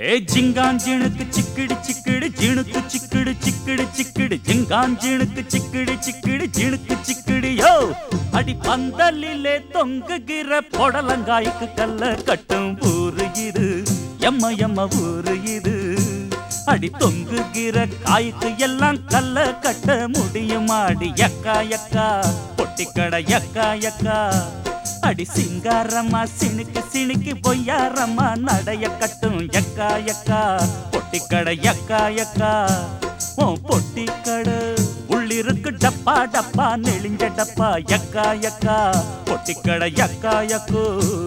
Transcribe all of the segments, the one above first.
ஏ ஜிங்காஞ்சிணுக்கு சிக்கிடு சிக்கிடு ஜிணுக்கு சிக்கிடு சிக்கிடு சிக்கிடு ஜிங்காஞ்சிணுக்கு சிக்கிடு சிக்கிடு ஜிணுக்கு சிக்கிடு யோ அடி பந்தலிலே தொங்குகிற பொடலங்காய்க்கு கல்ல கட்டும் ஊரு இது எம்ம எம்ம ஊரு இது அடி தொங்குகிற காய்க்கு எல்லாம் கல்ல கட்ட முடியுமாடி யக்கா யக்கா பொட்டிக்கடை யக்கா யக்கா அடி சிங்காரம்மா சினுக்கு சினுக்கு பொய்யாரம்மா நடைய கட்டும் யக்கா யக்கா பொட்டிக்கடை யக்கா யக்கா ஓ பொட்டிக்கடை உள்ளிருக்கு டப்பா டப்பா நெளிஞ்ச டப்பா யக்கா யக்கா பொட்டிக்கடை யக்கா யக்கோ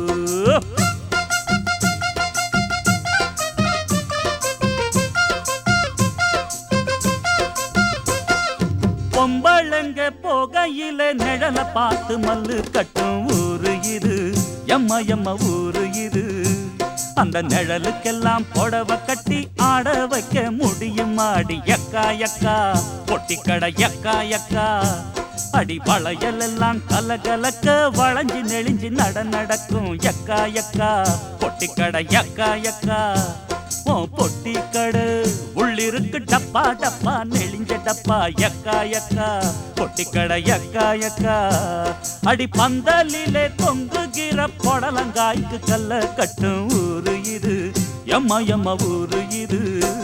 பொம்பளங்க போகையில நிழல பார்த்து மல்லு கட்டும் ஊரு இது எம்ம எம்ம ஊரு இது அந்த நிழலுக்கெல்லாம் புடவ கட்டி ஆட வைக்க முடியும் ஆடி யக்கா யக்கா பொட்டிக்கடை யக்கா யக்கா அடி வளையல் எல்லாம் கலகலக்க வளைஞ்சு நெளிஞ்சு நட நடக்கும் யக்கா யக்கா பொட்டிக்கடை யக்கா யக்கா ஓ பொட்டிக்கடை உள்ளிருக்கு டப்பா டப்பா நெளிஞ்ச டப்பா யக்கா யக்கா பொட்டிக்கடை யக்கா யக்கா அடி பந்தலிலே தொங்குகிற பொடலங்காய்க்கு கல்ல கட்டும் ஊரு இது எம்ம எம்ம ஊரு இது